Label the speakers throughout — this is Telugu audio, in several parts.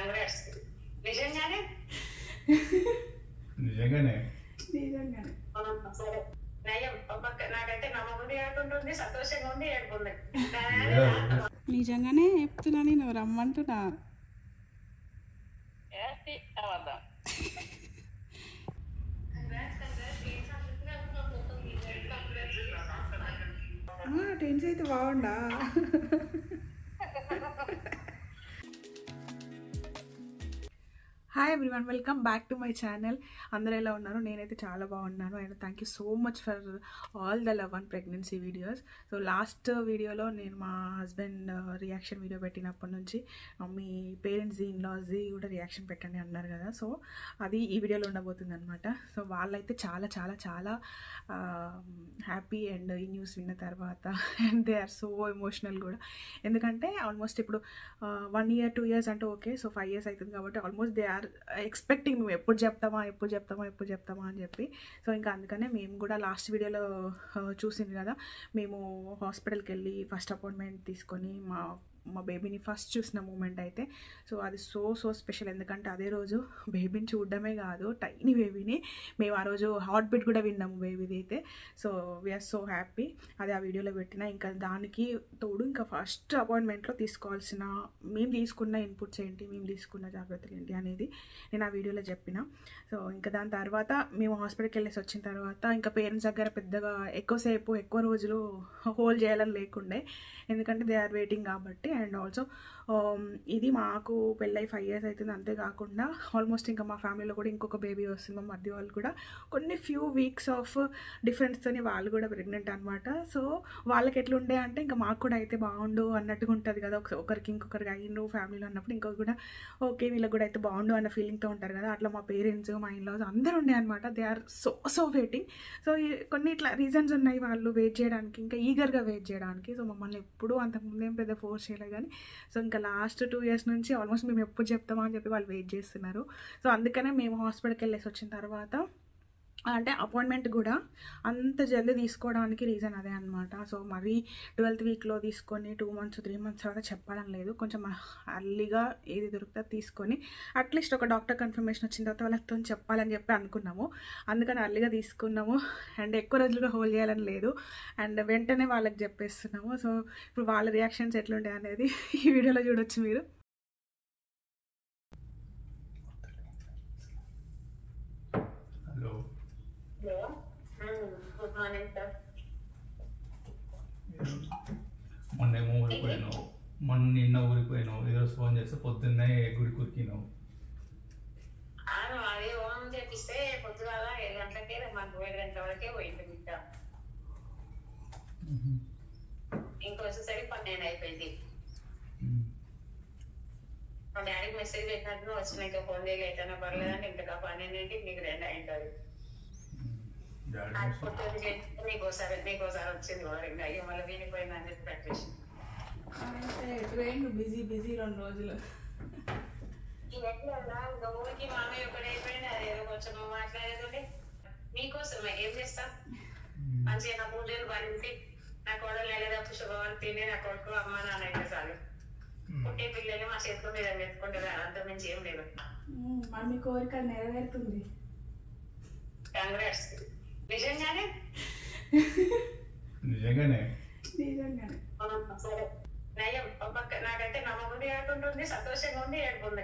Speaker 1: కంగ్రాట్స్ నిజంగానే
Speaker 2: నిజంగానే
Speaker 3: నిజంగానే
Speaker 1: ఆ, సరే నయం ఒక పక్క నాకైతే నమ్మబుద్ధి ఆడుకుంటుంది సంతోషంగా ఉంది ఏడుపుంది
Speaker 2: Yeah.
Speaker 3: నిజంగానే చెప్తున్నా నేను రమ్మంటున్నా టెన్స్ అయితే బాగుండా hi everyone welcome back to my channel అందరూ ఎలా ఉన్నారు నేనైతే చాలా బాగున్నాను and thank you so much for all the love and pregnancy videos so last వీడియోలో నేను మా హస్బెండ్ రియాక్షన్ వీడియో పెట్టినప్పటి నుంచి ఆ, మీ పేరెంట్స్ ఇన్లాస్ది కూడా రియాక్షన్ పెట్టండి అన్నారు కదా సో అది ఈ వీడియోలో ఉండబోతుంది అనమాట సో వాళ్ళైతే చాలా చాలా చాలా హ్యాపీ అండ్ ఈ న్యూస్ విన్న తర్వాత and they are so emotional కూడా ఎందుకంటే ఆల్మోస్ట్ ఇప్పుడు వన్ ఇయర్ టూ ఇయర్స్ అంటే ఓకే సో ఫైవ్ ఇయర్స్ అవుతుంది కాబట్టి ఆల్మోస్ట్ దే ఆర్ ఎక్స్పెక్టింగ్ మేము ఎప్పుడు చెప్తామా ఎప్పుడు చెప్తామా ఎప్పుడు చెప్తామా అని చెప్పి సో ఇంకా అందుకనే మేము కూడా లాస్ట్ వీడియోలో చూసింది కదా మేము హాస్పిటల్కి వెళ్ళి ఫస్ట్ అపాయింట్మెంట్ తీసుకొని మా మా బేబీని ఫస్ట్ చూసిన మూమెంట్ అయితే సో అది సో సో స్పెషల్ ఎందుకంటే అదే రోజు బేబీని చూడడమే కాదు టైనీ బేబీని మేము ఆ రోజు హార్ట్ బీట్ కూడా విన్నాము బేబీది అయితే సో వీఆర్ సో హ్యాపీ అది ఆ వీడియోలో పెట్టిన ఇంకా దానికి తోడు ఇంకా ఫస్ట్ అపాయింట్మెంట్లో తీసుకోవాల్సిన మేము తీసుకున్న ఇన్పుట్స్ ఏంటి మేము తీసుకున్న జాగ్రత్తలు ఏంటి అనేది నేను ఆ వీడియోలో చెప్పిన సో ఇంకా దాని తర్వాత మేము హాస్పిటల్కి వెళ్ళేసి వచ్చిన తర్వాత ఇంకా పేరెంట్స్ దగ్గర పెద్దగా ఎక్కువసేపు ఎక్కువ రోజులు హోల్డ్ చేయాలని లేకుండే ఎందుకంటే దే ఆర్ వెయిటింగ్ కాబట్టి అండ్ ఆల్సో ఇది మాకు పెళ్ళై ఫైవ్ ఇయర్స్ అవుతుంది అంతేకాకుండా ఆల్మోస్ట్ ఇంకా మా ఫ్యామిలీలో కూడా ఇంకొక బేబీ వస్తుంది మా మధ్య వాళ్ళు కూడా కొన్ని ఫ్యూ వీక్స్ ఆఫ్ డిఫరెన్స్తోని వాళ్ళు కూడా ప్రెగ్నెంట్ అనమాట సో వాళ్ళకి ఎట్లుండే అంటే ఇంకా మాకు కూడా అయితే బాగుండు అన్నట్టుగా ఉంటుంది కదా ఒక- ఒకరికి ఇంకొకరికి అయ్యిండు ఫ్యామిలీలో అన్నప్పుడు ఇంకొకరు కూడా ఓకే వీళ్ళకి కూడా అయితే బాగుండు అన్న ఫీలింగ్తో ఉంటారు కదా అట్లా మా పేరెంట్స్ మా ఇన్లాస్ అందరూ ఉండే అనమాట they are so so waiting so ఈ- కొన్ని ఇట్లా రీజన్స్ ఉన్నాయి వాళ్ళు వెయిట్ చేయడానికి ఇంకా ఈగర్గా వెయిట్ చేయడానికి సో మమ్మల్ని ఎప్పుడూ అంతకుముందు ఏం పెద్ద ఫోర్స్ చేయలేదు కానీ సో ఇంకా లాస్ట్ టూ ఇయర్స్ నుంచి ఆల్మోస్ట్ మేము ఎప్పుడు చెప్తామా అని చెప్పి వాళ్ళు వెయిట్ చేస్తున్నారు సో అందుకనే మేము హాస్పిటల్కి వెళ్ళేసి వచ్చిన తర్వాత అంటే అపాయింట్మెంట్ కూడా అంత జల్దీ తీసుకోవడానికి రీజన్ అదే అనమాట సో మరీ ట్వెల్త్ వీక్లో తీసుకొని టూ మంత్స్ త్రీ మంత్స్ తర్వాత చెప్పడం లేదు కొంచెం అర్లీగా ఏది దొరికితే అది తీసుకొని అట్లీస్ట్ ఒక డాక్టర్ కన్ఫర్మేషన్ వచ్చిన తర్వాత వాళ్ళతో చెప్పాలని చెప్పి అనుకున్నాము అందుకని అర్లీగా తీసుకున్నాము అండ్ ఎక్కువ రోజులుగా హోల్డ్ చేయాలని లేదు అండ్ వెంటనే వాళ్ళకి చెప్పేస్తున్నాము సో ఇప్పుడు వాళ్ళ రియాక్షన్స్ ఎట్లుండే అనేది ఈ వీడియోలో చూడొచ్చు మీరు
Speaker 2: హలో
Speaker 1: గుడ్ మార్నింగ్ సార్
Speaker 2: మొన్నేమో ఊరికి పోయినావు మొన్న నిన్న ఊరికి పోయినావు ఈరోజు ఫోన్ చేస్తే పొద్దున్నే గుడి కురికినావు
Speaker 1: అవును అది ఓం చేపిస్తే పొద్దుగాల ఏడు గంటలకే మాకు ఏడు గంటల వరకే పోయింది బిడ్డ ఇంకో వచ్చేసరికి పన్నెండు అయిపోయింది మా డాడీకి మెసేజ్ పెట్టినట్టు వచ్చినాక ఫోన్ చేయలేదు ఎట్లయినా పర్లేదంటే ఇంకా పన్నెండింటికి నీకు రెండు అయింటుంది
Speaker 2: డాడీ
Speaker 1: అది పొద్దున్న చేస్తే నీకోసారి నీకోసారి వచ్చింది వారికి అయ్యో మళ్ళీ వినిపోయిందని చెప్పి పెట్టేసి
Speaker 3: బిజీ బిజీ రెండు రోజులు
Speaker 1: ఎట్లా ఇంకా ఊరికి మామయ్య ఒకటి అయిపోయింది అదేదో కొంచెం మాట్లాడేది మీకోసమే ఏం చేస్తా మంచిగా నా పూజలు భరించి నా కోడలు వెళ్ళేటప్పుడు శుభవారం తిని నా కొడుకు అమ్మ నాన్న అయితే చాలు పుట్టే పిల్లలు మా చేతుల మీద మెత్తుకుంటారు అంత మించి ఏం లేదు
Speaker 3: మరి మీ కోరిక నెరవేరుతుంది
Speaker 1: కాంగ్రెస్ నిజంగానే
Speaker 2: నిజంగానే
Speaker 3: నిజంగానే
Speaker 1: ఆ, సరే నయం ఒక పక్క నాకైతే నమ్మబుద్ధి ఆడుకుంటుంది సంతోషంగా ఉంది ఏడుపుంది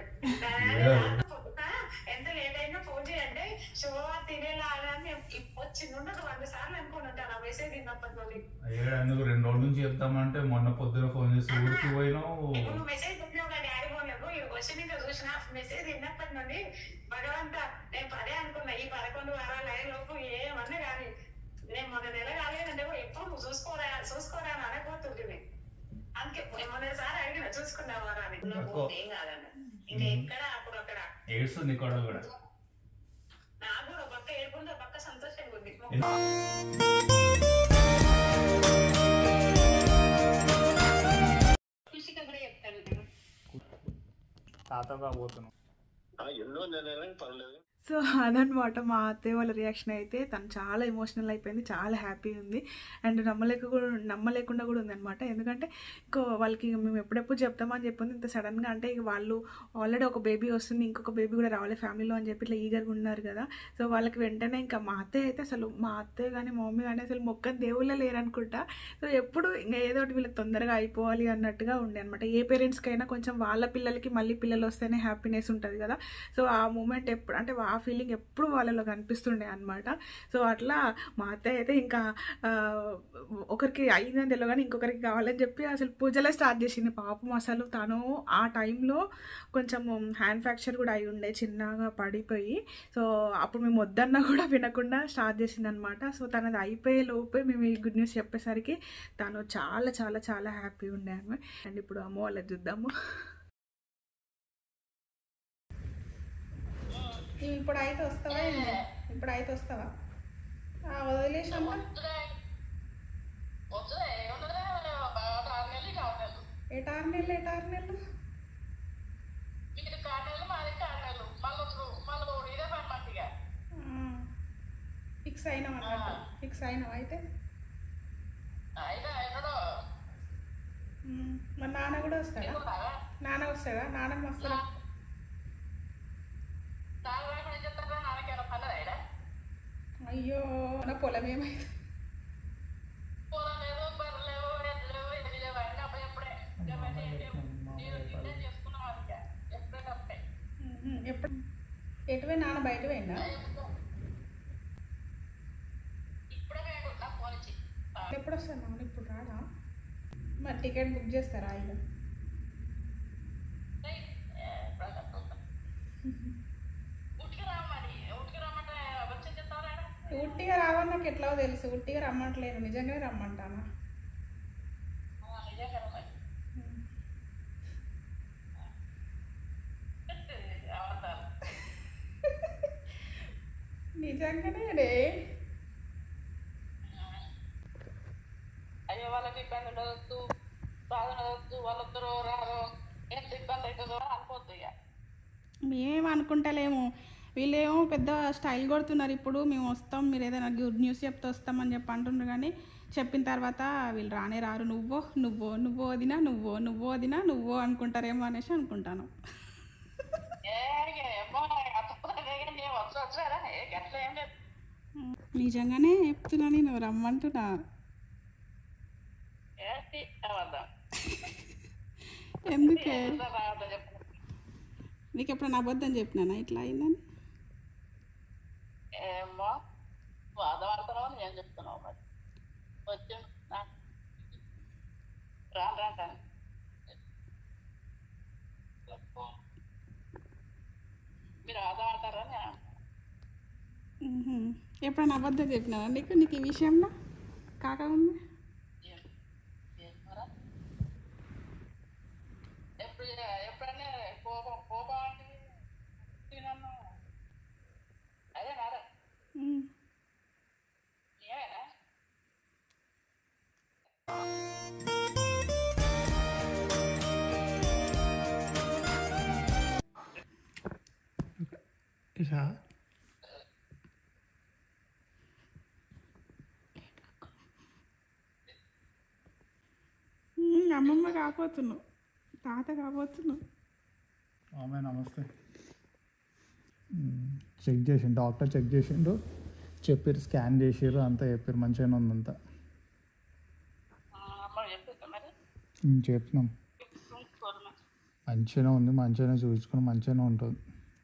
Speaker 1: ఎంత లేట్ అయినా ఫోన్ చేయండి శుభవారం తినేలా అని వచ్చింది ఉండదు వంద సార్లు అనుకుని ఉంటాను ఆ మెసేజ్ తిన్నప్పటి నుండి
Speaker 2: అయ్యా అందుకు రెండు రోజుల నుంచి చెప్తామంటే మొన్న పొద్దున ఫోన్ చేసి ఊరికి పోయినావు
Speaker 1: ఇప్పుడు నువ్వు మెసేజ్ పెట్టినావు కదా డాడీ ఫోన్ లో వచ్చి నీకు చూసిన మెసేజ్ విన్నప్పటి నుండి భగవంత నేను పదే అనుకున్నా ఈ పదకొండు వారాలు అయ్యే లోపు ఏమన్నా కానీ నేను మొన్న నెల కాలేదంటే కూడా ఎప్పుడు నువ్వు చూసుకోరా చూసుకోరా అని అనకపోతుంటుంది అందుకే మొన్నసారి అడిగిన చూసుకున్నావా అని నువ్వు ఏం కాదన్న ఇంకా ఎక్కడ అప్పుడు అక్కడ
Speaker 2: ఏడుస్తుంది కొడలు కూడా
Speaker 1: నాకు కూడా ఒక పక్క ఏడుకుంది ఒక పక్క సంతోషంగా ఉంది ఖుషిగా కూడా చెప్తాను నేను
Speaker 4: తాతగా పోతున్నాం
Speaker 5: ఆ, ఎన్నో నెలలని పర్లేదు
Speaker 3: సో అదనమాట మా అత్తయ్య వాళ్ళ రియాక్షన్ అయితే తను చాలా ఎమోషనల్ అయిపోయింది చాలా హ్యాపీ ఉంది అండ్ నమ్మలేక కూడా నమ్మలేకుండా కూడా ఉందన్నమాట ఎందుకంటే ఇంకో వాళ్ళకి మేము ఎప్పుడెప్పుడు చెప్తామని చెప్పింది ఇంత సడన్గా అంటే ఇక వాళ్ళు ఆల్రెడీ ఒక బేబీ వస్తుంది ఇంకొక బేబీ కూడా రావాలి ఫ్యామిలీలో అని చెప్పి ఇట్లా ఈగర్గా ఉన్నారు కదా సో వాళ్ళకి వెంటనే ఇంకా మా అత్తయ్య అయితే అసలు మా అత్తయ్య కానీ మా మమ్మీ కానీ అసలు మొక్కని దేవుళ్ళే లేరనుకుంటా సో ఎప్పుడు ఇంకా ఏదో ఒకటి వీళ్ళకి తొందరగా అయిపోవాలి అన్నట్టుగా ఉండే అనమాట ఏ పేరెంట్స్కైనా కొంచెం వాళ్ళ పిల్లలకి మళ్ళీ పిల్లలు వస్తేనే హ్యాపీనెస్ ఉంటుంది కదా సో ఆ మూమెంట్ ఎప్పుడు అంటే ఆ ఫీలింగ్ ఎప్పుడు వాళ్ళలో కనిపిస్తుండే అనమాట సో అట్లా మా అత్తయ్య అయితే ఇంకా ఆ, ఒకరికి అయిందని తెలియగానే ఇంకొకరికి కావాలని చెప్పి అసలు పూజలే స్టార్ట్ చేసింది పాపం అసలు తను ఆ టైంలో కొంచెం హ్యాండ్ ఫ్రాక్చర్ కూడా అయి ఉండే చిన్నగా పడిపోయి సో అప్పుడు మేము వద్దన్నా కూడా వినకుండా స్టార్ట్ చేసింది అనమాట సో తనది అయిపోయే లోపే మేము ఈ గుడ్ న్యూస్ చెప్పేసరికి తను చాలా చాలా చాలా హ్యాపీ ఉండే ఆమె అండ్ ఇప్పుడు అమ్మ వాళ్ళకి చూద్దాము ఇప్పుడు అయితే వస్తావా ఇప్పుడు అయితే వస్తావా వదిలేసమ్మా
Speaker 1: వద్దులే ఏముందిలే ఆరు నెలలు కావు నెలలు
Speaker 3: ఎటారు నెలలు ఎటారు నెలలు
Speaker 1: మీరు కారు నెలలు మాది కారు నెలలు మళ్ళీ మళ్ళీ ఇదే పని మంచిగా
Speaker 3: ఫిక్స్ అయినాం అన్నట్టు ఫిక్స్ అయినాం అయితే
Speaker 1: అయినా ఎన్నడో
Speaker 3: ఉమ్, మరి నాన్న కూడా వస్తాడా
Speaker 1: ఉన్నారా
Speaker 3: నాన్న వస్తాడా నాన్నకి వస్తాడా
Speaker 1: నాలుగు రాకుండా ఏం చెప్తారా నాన్నకేమైనా పన్నదా ఇక్కడ
Speaker 3: అయ్యో నా పొలం ఏమైంది
Speaker 1: పొలం లేదు బర్రెలు లేవు ఎద్దులు లేవు ఎన్ని లేవు అన్నీ అబ్బాయి ఎప్పుడే ఇవన్నీ ఏం లేవు నేను ఇదే చేసుకున్నాం అందుకే ఎప్పుడే తప్పే
Speaker 3: ఉహుం, ఎప్పుడు ఎటు పోయి నాన్న బయట పోయిందా
Speaker 1: ఇప్పుడే వేడు నాకు ఫోన్ ఇచ్చి
Speaker 3: ఎప్పుడు వస్తాను నాన్న ఇప్పుడు రాడా మరి టికెట్ బుక్ చేస్తారా ఆయన
Speaker 1: ఉట్టికి రామని ఉట్టికి రమ్మంటే వచ్చి చెప్తారా
Speaker 3: ఉట్టిగా రావని నాకు ఎట్లా తెలుసు ఉట్టిగా రమ్మట్లేదు నిజంగానే రమ్మంటానా
Speaker 1: నిజంగా మరి అబద్ధాలు
Speaker 3: నిజంగానే రే
Speaker 1: అయ్యో వాళ్ళకి ఇబ్బంది ఉండదు బాధ ఉండదు వాళ్ళొద్దరు రారు ఎంత ఇబ్బంది అవుతుందో అనుకోవద్దు ఇక
Speaker 3: మేమేం అనుకుంటలేము వీళ్ళేమో పెద్ద స్టైల్ కొడుతున్నారు ఇప్పుడు మేము వస్తాం మీరు ఏదైనా గుడ్ న్యూస్ చెప్తే వస్తామని చెప్పి అంటున్నారు కానీ చెప్పిన తర్వాత వీళ్ళు రానే రారు నువ్వో నువ్వో నువ్వో వదినా నువ్వో నువ్వో వదినా నువ్వో అనుకుంటారేమో అనేసి అనుకుంటాను
Speaker 1: ఏ ఏమో అతనే కానీ వచ్చి వచ్చారా ఏ గట్ల ఏం లేదు
Speaker 3: నిజంగానే చెప్తున్నా నేను రమ్మంటున్నా
Speaker 1: ఏంటి అబద్ధం
Speaker 3: ఎందుకే
Speaker 1: రావద్దని చెప్పు
Speaker 3: నీకు ఎప్పుడైనా అబద్ధం చెప్పినానా ఇట్లా అయిందని
Speaker 1: ఏమో బాధపడుతున్నావు నేను చెప్తున్నావు మరి వచ్చి నా- రాను రాను రాను మీరు బాధపడతారా నేను
Speaker 3: మ్హూ. ఎప్పుడైనా అబద్ధం చెప్పినానా నీకు నీకు ఈ విషయంలో కాక ఉంది
Speaker 1: ఏం- ఏమోరా? ఎప్పుడు ఎప్పుడైనా కోపం కోపం అంటే నన్ను అదే నారా
Speaker 3: మ్.
Speaker 1: ఏమైనా
Speaker 2: ఇషా
Speaker 3: మ్, అమ్మమ్మ కాపోతున్నావు తాత కాపోతున్నావు
Speaker 2: ఆమె నమస్తే చెక్ చేసిండు డాక్టర్ చెక్ చేసిండు చెప్పారు స్కాన్ చేసిర్రు అంతా చెప్పారు మంచిగానే ఉందంతా
Speaker 1: అమ్మ చెప్తా మరి
Speaker 2: ఉమ్, చెప్పినాం
Speaker 1: చూసుకోరు మరి.
Speaker 2: మంచిగానే ఉంది మంచిగానే చూసుకుని మంచిగానే ఉంటుంది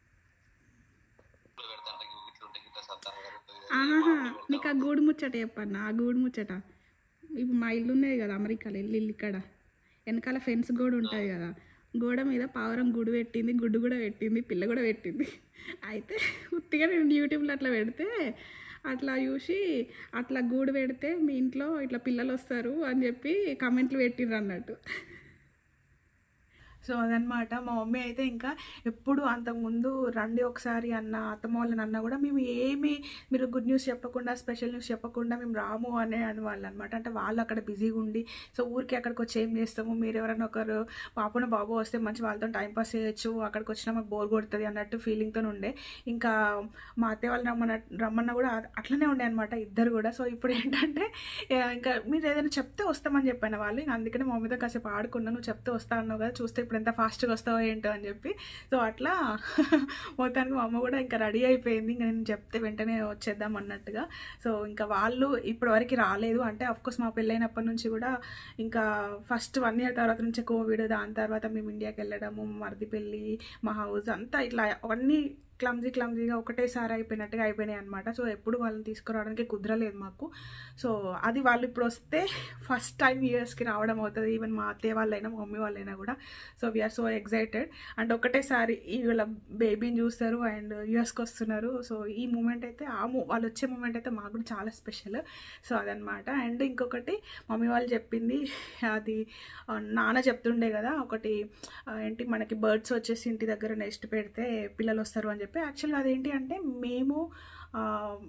Speaker 3: ఆహా నీకు ఆ గూడు ముచ్చట చెప్పన్నా ఆ గూడు ముచ్చట ఇప్పుడు మా ఇల్లు ఉన్నది కదా అమెరికాలో ఇల్లు ఇల్లు ఇక్కడ వెనకాల ఫెన్స్ గోడ ఉంటుంది కదా గోడ మీద పావురం గుడి పెట్టింది గుడ్డు కూడా పెట్టింది పిల్ల కూడా పెట్టింది అయితే ఉత్తిగా నేను యూట్యూబ్లో అట్లా పెడితే అట్లా చూసి అట్లా గూడు పెడితే మీ ఇంట్లో ఇట్లా పిల్లలు వస్తారు అని చెప్పి కమెంట్లు పెట్టిండ్రు అన్నట్టు సో అదనమాట మా మమ్మీ అయితే ఇంకా ఎప్పుడు అంతకుముందు రండి ఒకసారి అన్న అత్తమ్మ వాళ్ళని అన్న కూడా మేము ఏమి మీరు గుడ్ న్యూస్ చెప్పకుండా స్పెషల్ న్యూస్ చెప్పకుండా మేము రాము అనే అని వాళ్ళు అనమాట అంటే వాళ్ళు అక్కడ బిజీగా ఉండి సో ఊరికి అక్కడికి వచ్చి ఏం చేస్తాము మీరు ఎవరైనా ఒకరు పాపను బాబు వస్తే మంచి వాళ్ళతో టైం పాస్ చేయొచ్చు అక్కడికి వచ్చినా మాకు బోర్ కొడుతుంది అన్నట్టు ఫీలింగ్తో ఉండే ఇంకా మా అత్తయ్య వాళ్ళు రమ్మన్న రమ్మన్న కూడా అట్లనే ఉండే అనమాట ఇద్దరు కూడా సో ఇప్పుడు ఏంటంటే ఆ, ఇంకా మీరు ఏదైనా చెప్తే వస్తామని చెప్పాను వాళ్ళు ఇంకా అందుకనే మా మమ్మీతో కాసేపు ఆడుకున్నా నువ్వు చెప్తే వస్తా అన్నావు కదా చూస్తే ఇప్పుడు ఎంత ఫాస్ట్గా వస్తావో ఏంటో అని చెప్పి సో అట్లా మొత్తానికి మా అమ్మ కూడా ఇంకా రెడీ అయిపోయింది ఇంకా నేను చెప్తే వెంటనే వచ్చేద్దాం అన్నట్టుగా సో ఇంకా వాళ్ళు ఇప్పటి వరకు రాలేదు అంటే అఫ్కోర్స్ మా పెళ్ళైనప్పటి నుంచి కూడా ఇంకా ఫస్ట్ వన్ ఇయర్ తర్వాత నుంచి కోవిడ్ దాని తర్వాత మేము ఇండియాకి వెళ్ళడము మరిది పెళ్ళి మా హౌస్ అంతా ఇట్లా అవన్నీ క్లమ్జీ క్లమ్జీగా ఒకటేసారి అయిపోయినట్టుగా అయిపోయినాయి అనమాట సో ఎప్పుడు వాళ్ళని తీసుకురావడానికి కుదరలేదు మాకు సో అది వాళ్ళు ఇప్పుడు వస్తే ఫస్ట్ టైం యూఎస్కి రావడం అవుతుంది ఈవెన్ మా అత్తయ్య వాళ్ళైనా మా మమ్మీ వాళ్ళైనా కూడా so we are so excited and ఒకటేసారి ఈ వీళ్ళ బేబీని చూస్తారు అండ్ యూఎస్కి వస్తున్నారు సో ఈ మూమెంట్ అయితే ఆ మూ వాళ్ళు వచ్చే మూమెంట్ అయితే మాకు కూడా చాలా స్పెషల్ సో అదనమాట అండ్ ఇంకొకటి మమ్మీ వాళ్ళు చెప్పింది అది ఆ, నాన్న చెప్తుండే కదా ఒకటి ఆ, ఏంటి మనకి బర్డ్స్ వచ్చేసి ఇంటి దగ్గర నెక్స్ట్ పెడితే పిల్లలు వస్తారు అని చెప్పి యాక్చువల్గా అదేంటి అంటే మేము ఆ,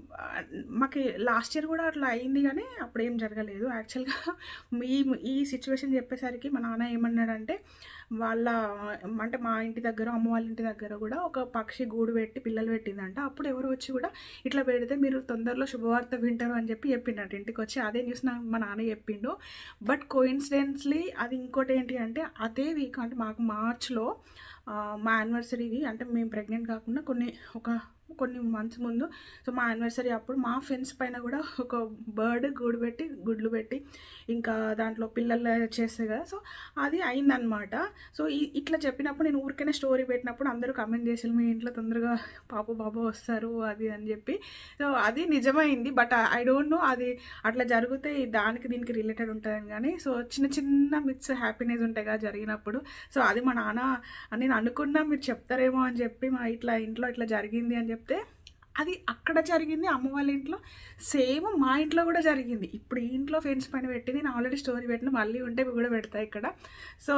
Speaker 3: మాకు లాస్ట్ ఇయర్ కూడా అట్లా అయింది కానీ అప్పుడు ఏం జరగలేదు యాక్చువల్గా ఈ ఈ సిచ్యువేషన్ చెప్పేసరికి మా నాన్న ఏమన్నాడంటే వాళ్ళ అంటే మా ఇంటి దగ్గర అమ్మ వాళ్ళ ఇంటి దగ్గర కూడా ఒక పక్షి గూడు పెట్టి పిల్లలు పెట్టిందంట అప్పుడు ఎవరు వచ్చి కూడా ఇట్లా పెడితే మీరు తొందరలో శుభవార్త వింటారు అని చెప్పి చెప్పిండట ఇంటికి వచ్చి అదే న్యూస్ నాకు మా నాన్న చెప్పిండు బట్ కోయిన్సిడెన్స్లీ అది ఇంకోటి ఏంటి అంటే అదే వీక్ అంటే మాకు మార్చ్లో ఆ, మా యానివర్సరీకి అంటే మేము ప్రెగ్నెంట్ కాకుండా కొన్ని ఒక కొన్ని మంత్స్ ముందు సో మా యానివర్సరీ అప్పుడు మా ఫ్రెండ్స్ పైన కూడా ఒక బర్డ్ గూడు పెట్టి గుడ్లు పెట్టి ఇంకా దాంట్లో పిల్లలు చేస్తాయి కదా సో అది అయిందనమాట సో ఈ- ఇట్లా చెప్పినప్పుడు నేను ఊరికైనా స్టోరీ పెట్టినప్పుడు అందరూ కమెంట్ చేసారు మీ ఇంట్లో తొందరగా పాప బాబా వస్తారు అది అని చెప్పి సో అది నిజమైంది బట్ ఐ డోంట్ నో అది అట్లా జరిగితే దానికి దీనికి రిలేటెడ్ ఉంటుందని కానీ సో చిన్న చిన్న మిత్స్ హ్యాపీనెస్ ఉంటాయి కదా జరిగినప్పుడు సో అది మా నాన్న నేను అనుకున్నా మీరు చెప్తారేమో అని చెప్పి మా ఇట్లా ఇంట్లో ఇట్లా జరిగింది అని చెప్తే అది అక్కడ జరిగింది అమ్మ వాళ్ళ ఇంట్లో సేమ్ మా ఇంట్లో కూడా జరిగింది ఇప్పుడు ఈ ఇంట్లో ఫ్రెండ్స్ పైన పెట్టి నేను ఆల్రెడీ స్టోరీ పెట్టిన మళ్ళీ ఉంటే ఇవి కూడా పెడతా ఇక్కడ సో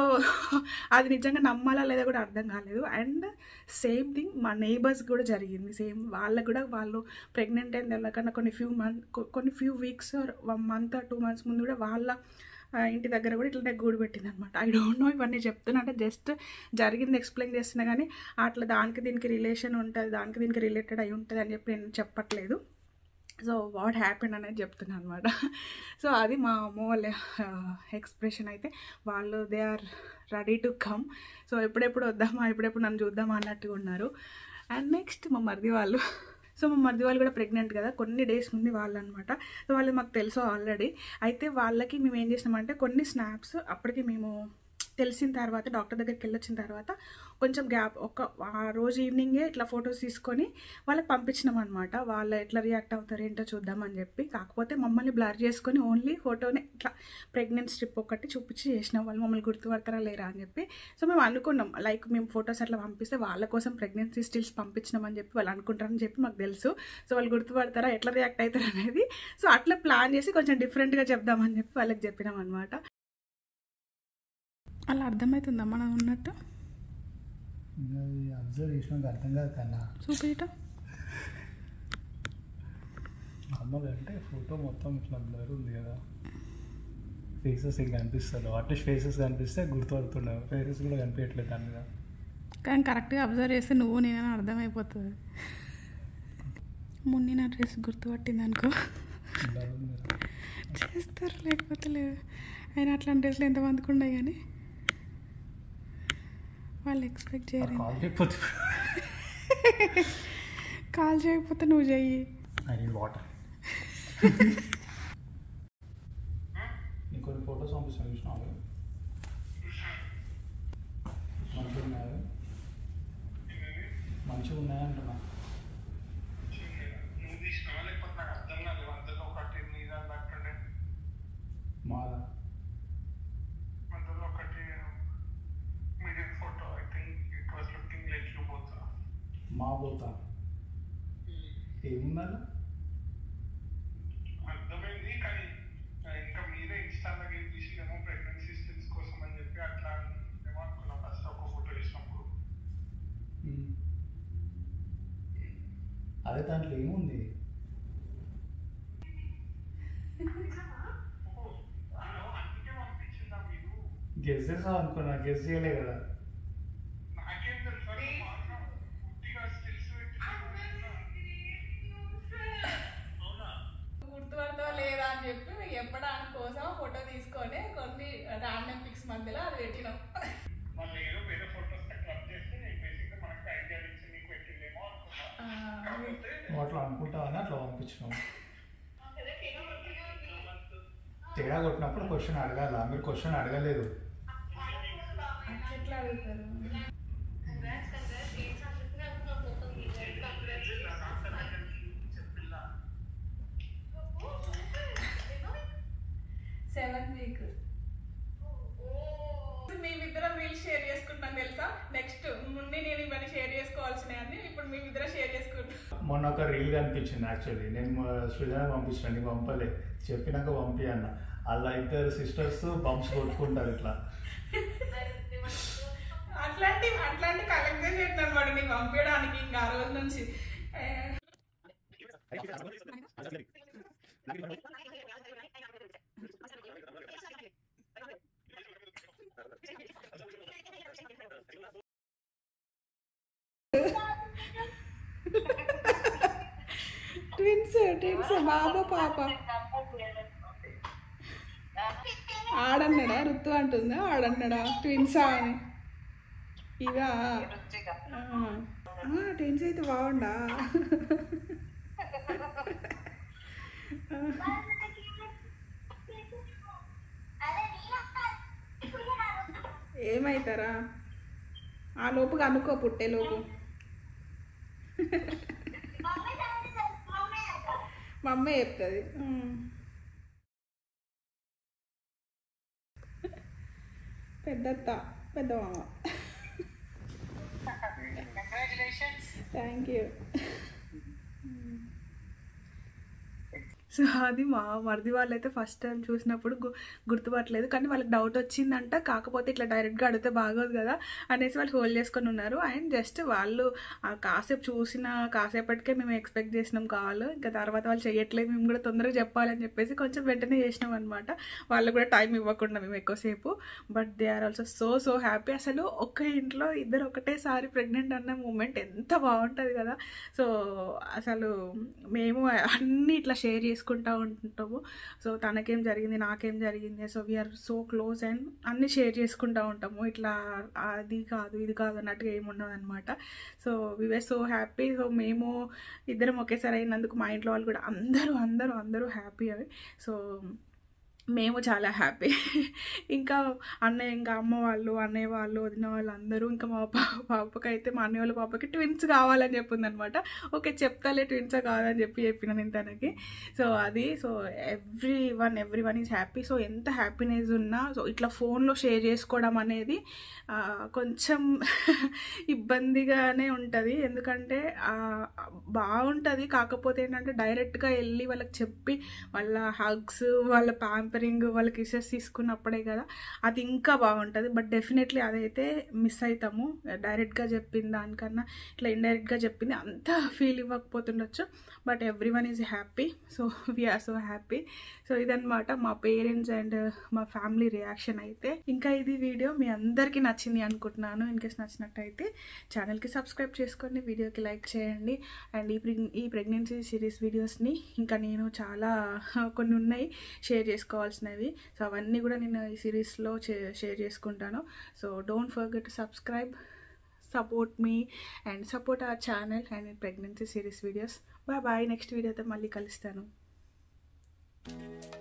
Speaker 3: అది నిజంగా నమ్మాలా లేదా కూడా అర్థం కాలేదు అండ్ సేమ్ థింగ్ మా నైబర్స్ కూడా జరిగింది సేమ్ వాళ్ళకు కూడా వాళ్ళు ప్రెగ్నెంట్ అయిన వెళ్ళకన్నా కొన్ని ఫ్యూ మంత్ కొన్ని few weeks one month two months ముందు కూడా వాళ్ళ ఆ, ఇంటి దగ్గర కూడా ఇట్లా గూడు పెట్టింది అనమాట ఐ డోంట్ నో ఇవన్నీ చెప్తున్నా అంటే జస్ట్ జరిగింది ఎక్స్ప్లెయిన్ చేస్తున్నా కానీ అట్లా దానికి దీనికి రిలేషన్ ఉంటుంది దానికి దీనికి రిలేటెడ్ అయి ఉంటుంది అని చెప్పి నేను చెప్పట్లేదు సో వాట్ హ్యాపెన్ అనేది చెప్తున్నాను అనమాట సో అది మా అమ్మ వాళ్ళ ఎక్స్ప్రెషన్ అయితే వాళ్ళు they are ready to come so ఎప్పుడెప్పుడు వద్దామా ఎప్పుడెప్పుడు నన్ను చూద్దామా అన్నట్టుగా ఉన్నారు అండ్ నెక్స్ట్ మా మరిది వాళ్ళు సో మా మరిది వాళ్ళు కూడా ప్రెగ్నెంట్ కదా కొన్ని డేస్ ముందు వాళ్ళు అనమాట సో వాళ్ళు మాకు తెలుసు ఆల్రెడీ అయితే వాళ్ళకి మేము ఏం చేసినామంటే కొన్ని స్నాప్స్ అప్పటికి మేము తెలిసిన తర్వాత డాక్టర్ దగ్గరికి వెళ్ళొచ్చిన తర్వాత కొంచెం గ్యాప్ ఒక ఆ రోజు ఈవినింగే ఇట్లా ఫొటోస్ తీసుకొని వాళ్ళకి పంపించినాం అనమాట వాళ్ళు ఎట్లా రియాక్ట్ అవుతారు ఏంటో చూద్దామని చెప్పి కాకపోతే మమ్మల్ని బ్లర్ చేసుకొని ఓన్లీ ఫోటోని ఇట్లా ప్రెగ్నెంట్ స్ట్రిప్ ఒకటి చూపించి చేసినాం వాళ్ళు మమ్మల్ని గుర్తుపడతారా లేరా అని చెప్పి సో మేము అనుకున్నాం లైక్ మేము ఫొటోస్ అట్లా పంపిస్తే వాళ్ళ కోసం ప్రెగ్నెన్సీ స్టిల్స్ పంపించినామని చెప్పి వాళ్ళు అనుకుంటారని చెప్పి మాకు తెలుసు సో వాళ్ళు గుర్తుపడతారా ఎట్లా రియాక్ట్ అవుతారు అనేది సో అట్లా ప్లాన్ చేసి కొంచెం డిఫరెంట్గా చెప్దామని చెప్పి వాళ్ళకి చెప్పినాం అనమాట అలా అర్థమవుతుందా మనం ఉన్నట్టు
Speaker 2: అది అబ్జర్వ్ చేసినాక అర్థం కాదు కన్నా
Speaker 3: చూపేట
Speaker 2: నార్మల్ అంటే ఫోటో మొత్తం ఇట్లా బ్లర్ ఉంది కదా ఫేసెస్ ఏం కనిపిస్తారు అట్లీస్ట్ ఫేసెస్ కనిపిస్తే గుర్తుపడుతున్నావు ఫేసెస్ కూడా కనిపించట్లేదు దాని మీద
Speaker 3: కానీ కరెక్ట్గా అబ్జర్వ్ చేస్తే నువ్వు నేనని అర్థమైపోతుంది మున్ని నా డ్రెస్ గుర్తుపట్టింది అనుకో
Speaker 2: బ్లర్ ఉంది కదా.
Speaker 3: చేస్తారు లేకపోతే లేదు అయినా అట్లాంటి డ్రెస్లు ఎంతమందికి ఉన్నాయి కానీ వాళ్ళు ఎక్స్పెక్ట్
Speaker 2: ఆ
Speaker 3: చేయరు
Speaker 2: కాల్ అయిపోతే
Speaker 3: కాల్ చేయకపోతే నువ్వు చెయ్యి
Speaker 2: ఐ నీడ్ వాటర్ నీకు కొన్ని ఫొటోస్ పంపిస్తాను చూసినావు మంచిగా ఉన్నాయి మంచిగా ఉన్నాయంటున్నా
Speaker 4: నువ్వు తీసినావా లేకపోతే నాకు అర్థం కాలేదు అందులో ఒకటి మీద అన్నట్టుండే
Speaker 2: మాదా
Speaker 4: అందులో ఒకటి middle photo I think it was looking like you both
Speaker 2: మా పోతా ఏముందా
Speaker 4: అర్థమైంది కానీ ఆ, ఇంకా మీరే ఇన్స్టాలో గేమ్ తీసి ఏమో ప్రెగ్నెన్సీ స్టిల్స్ కోసం అని చెప్పి అట్లా ఏమో అనుకున్నా ఫస్ట్ ఒక
Speaker 2: ఉమ్. అదే దాంట్లో ఏముంది
Speaker 4: అందుకే పంపించిందా మీరు
Speaker 2: గెస్ చేసావు అనుకున్నా గెస్ చేయలే కదా
Speaker 4: నాకేం తెలుసు అని మాత్రం పూర్తిగా స్కిల్స్ అవునా
Speaker 3: గుర్తుపడతావా లేదా అని చెప్పి చెప్పడానికి కోసం ఫోటో తీసుకొని కొన్ని ర్యాండమ్ పిక్స్ మధ్యలో అది పెట్టినాం
Speaker 4: మళ్ళీ ఏదో వేరే ఫొటోస్ క్లబ్ చేసి బేసిక్గా మనకి ఐడియా ఇచ్చి నీకు పెట్టిందేమో అనుకున్నా కాకపోతే
Speaker 2: నువ్వు అట్లా అనుకుంటావని అట్లా పంపించినావు తేడా కొట్టినప్పుడు క్వశ్చన్ అడగాల మీరు క్వశ్చన్ అడగలేదు
Speaker 3: ఎట్లా అడుగుతారు సెవెంత్ వీక్ మేమిద్దరం రీల్స్ షేర్ చేసుకుంటున్నాం తెలుసా నెక్స్ట్ ముందు నేను ఇవన్నీ షేర్ చేసుకోవాల్సినవి అన్ని ఇప్పుడు మేమిద్దరం షేర్ చేసుకుంటున్నాం
Speaker 2: మొన్న ఒక రీల్ కనిపించింది యాక్చువల్లీ నేను మా సృజన పంపించిన నీకు పంపలే చెప్పినాక పంపి అన్న అలా ఇద్దరు సిస్టర్స్ బంప్స్ కొట్టుకుంటారు ఇట్లా
Speaker 3: అట్లాంటి అట్లాంటి కలెక్ట్ చేసి అనమాట నీకు పంపించడానికి ఇంకా ఆ రోజు నుంచి ఏ, ట్విన్స్ ట్విన్స్ బాబా పాప ఆడన్నాడా రుతు అంటుందా ఆడన్నాడా ట్విన్సా అని ఇదా ట్విన్స్ అయితే బాగుండా ఏమైతారా ఆ లోపుగా అనుకో పుట్టే లోపు మా అమ్మే చెప్తుంది పెద్దత్త పెద్ద మామ థ్యాంక్ యూ సో అది మా మరిది వాళ్ళు అయితే ఫస్ట్ టైం చూసినప్పుడు గు గుర్తుపట్టలేదు కానీ వాళ్ళకి డౌట్ వచ్చిందంట కాకపోతే ఇట్లా డైరెక్ట్గా అడిగితే బాగోదు కదా అనేసి వాళ్ళు హోల్డ్ చేసుకొని ఉన్నారు అండ్ జస్ట్ వాళ్ళు ఆ కాసేపు చూసిన కాసేపటికే మేము ఎక్స్పెక్ట్ చేసినాం కావాలి ఇంకా తర్వాత వాళ్ళు చేయట్లేదు మేము కూడా తొందరగా చెప్పాలని చెప్పేసి కొంచెం వెంటనే చేసినాం అనమాట వాళ్ళు కూడా టైం ఇవ్వకుండా మేము ఎక్కువసేపు but they are also so so happy అసలు ఒక్క ఇంట్లో ఇద్దరు ఒకటేసారి ప్రెగ్నెంట్ అన్న మూమెంట్ ఎంత బాగుంటుంది కదా సో అసలు మేము అన్నీ ఇట్లా షేర్ చేసుకుంటూ ఉంటాము సో తనకేం జరిగింది నాకేం జరిగింది so we are so close and అన్నీ షేర్ చేసుకుంటూ ఉంటాము ఇట్లా అది కాదు ఇది కాదు అన్నట్టుగా ఏమి ఉండదు అనమాట so we are so happy so మేము ఇద్దరం ఒకేసారి అయినందుకు మా ఇంట్లో వాళ్ళు కూడా అందరూ అందరూ అందరూ హ్యాపీ అవి సో మేము చాలా హ్యాపీ ఇంకా అన్నయ్య ఇంకా అమ్మ వాళ్ళు అన్నయ్య వాళ్ళు వదిన వాళ్ళు అందరూ ఇంకా మా పాప పాపకి అయితే మా అన్నయ్య వాళ్ళ పాపకి ట్విన్స్ కావాలని చెప్పింది అనమాట ఓకే చెప్తాలే ట్విన్స్ కాదని చెప్పి చెప్పిన నేను తనకి సో అది so everyone everyone is happy so ఎంత హ్యాపీనెస్ ఉన్నా సో ఇట్లా ఫోన్లో షేర్ చేసుకోవడం అనేది ఆ, కొంచెం ఇబ్బందిగానే ఉంటుంది ఎందుకంటే ఆ, బాగుంటుంది కాకపోతే ఏంటంటే డైరెక్ట్గా వెళ్ళి వాళ్ళకి చెప్పి వాళ్ళ హగ్స్ వాళ్ళ ప్యాంపరింగ్ వాళ్ళ కిసెస్ తీసుకున్నప్పుడే కదా అది ఇంకా బాగుంటుంది బట్ డెఫినెట్లీ అదైతే మిస్ అవుతాము డైరెక్ట్గా చెప్పిన దానికన్నా ఇట్లా ఇండైరెక్ట్గా చెప్పింది అంత ఫీల్ ఇవ్వకపోతుండొచ్చు but everyone is happy so we are so happy so ఇదన్నమాట మా పేరెంట్స్ అండ్ మా ఫ్యామిలీ రియాక్షన్ అయితే ఇంకా ఇది వీడియో మీ అందరికీ నచ్చింది అనుకుంటున్నాను ఇన్ కేస్ నచ్చినట్టయితే ఛానల్కి సబ్స్క్రైబ్ చేసుకోండి వీడియోకి లైక్ చేయండి అండ్ ఈ ప్రెగ్ ఈ ప్రెగ్నెన్సీ సిరీస్ వీడియోస్ని ఇంకా నేను చాలా కొన్ని ఉన్నాయి షేర్ చేసుకోవాల్సినవి సో అవన్నీ కూడా నేను ఈ సిరీస్లో షేర్ చేసుకుంటాను so don't forget to subscribe support మీ and support our channel and pregnancy series videos bye bye next వీడియోతో మళ్ళీ కలుస్తాను